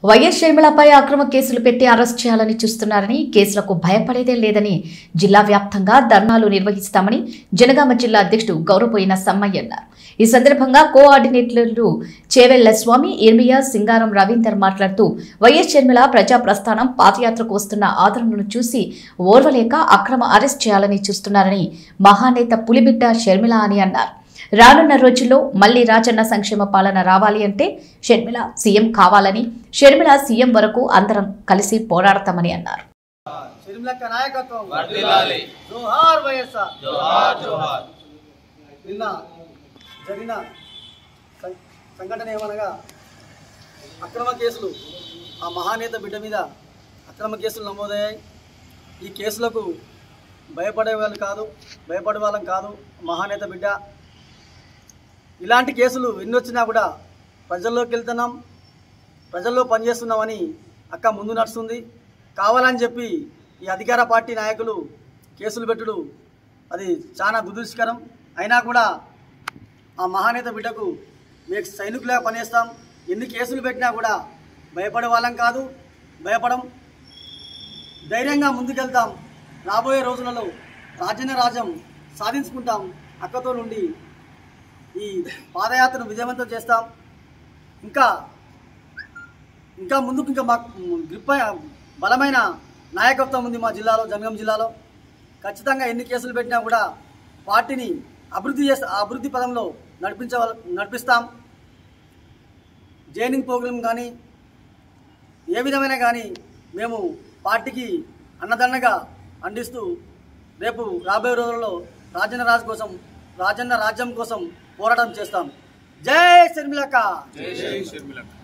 YS షర్మిలపై అక్రమ కేసులు పెట్టి అరెస్ట్ చేయాలని చూస్తున్నారని కేసులకు భయపడేదే లేదని జిల్లా వ్యాప్తంగా ధర్నాలు నిర్వహిస్తామని జనగామ జిల్లా అధ్యక్షుడు గౌరవపోయిన సమ్మయ్య అన్నారు ఈ సందర్భంగా కోఆర్డినేటర్లు చేవెళ్ల స్వామి ఇర్మియా సింగారం రవీందర్ మాట్లాడుతూ వైఎస్ షర్మిల ప్రజా ప్రస్థానం పాదయాత్రకు వస్తున్న ఆదరణను చూసి ఓర్వలేక అక్రమ అరెస్ట్ చేయాలని చూస్తున్నారని మహానేత పులిబిడ్డ షర్మిల అని అన్నారు రానున్న రోజుల్లో మళ్లీ రాజన్న సంక్షేమ పాలన రావాలి అంటే షర్మిల సీఎం కావాలని షర్మిల సీఎం వరకు అందరం కలిసి పోరాడతామని అన్నారు షర్మిలక్క నాయకత్వం వర్ధిల్లాలి. జోహార్ వైఎస్ఆర్ జోహార్ జోహార్ నిన్న జరిగిన సం- సంఘటన ఏమనగా అక్రమ కేసులు ఆ మహానేత బిడ్డ మీద అక్రమ కేసులు నమోదయ్యాయి ఈ కేసులకు భయపడే వాళ్ళు కాదు భయపడే వాళ్ళం కాదు మహానేత బిడ్డ ఇలాంటి కేసులు ఎన్ని వచ్చినా కూడా ప్రజల్లోకి వెళ్తున్నాం ప్రజల్లో పనిచేస్తున్నామని అక్క ముందు నడుస్తుంది కావాలని చెప్పి ఈ అధికార పార్టీ నాయకులు కేసులు పెట్టుడు అది చాలా దురదృష్టకరం అయినా కూడా ఆ మహానేత బిడ్డకు మేము సైనికులుగా పనిచేస్తాం ఎన్ని కేసులు పెట్టినా కూడా భయపడే వాళ్ళం కాదు భయపడం ధైర్యంగా ముందుకెళ్తాం రాబోయే రోజులలో రాజ్యాన్ని రాజ్యం సాధించుకుంటాం అక్కతో నుండి ఈ పాదయాత్రను విజయవంతం చేస్తాం ఇంకా ఇంకా ముందుకు ఇంకా మాకు గ్రిప్ బలమైన నాయకత్వం ఉంది మా జిల్లాలో జనగం జిల్లాలో ఖచ్చితంగా ఎన్ని కేసులు పెట్టినా కూడా పార్టీని అభివృద్ధి చేస్తా అభివృద్ధి పదంలో నడిపించ నడిపిస్తాం జైనింగ్ ప్రోగ్రాం కానీ ఏ విధమైన కానీ మేము పార్టీకి అన్నదండగా అందిస్తూ రేపు రాబోయే రోజుల్లో రాజన్న రాజు కోసం రాజన్న రాజ్యం కోసం పోరాటం చేస్తాం జై షర్మిలక్క జై జై షర్మిలక్క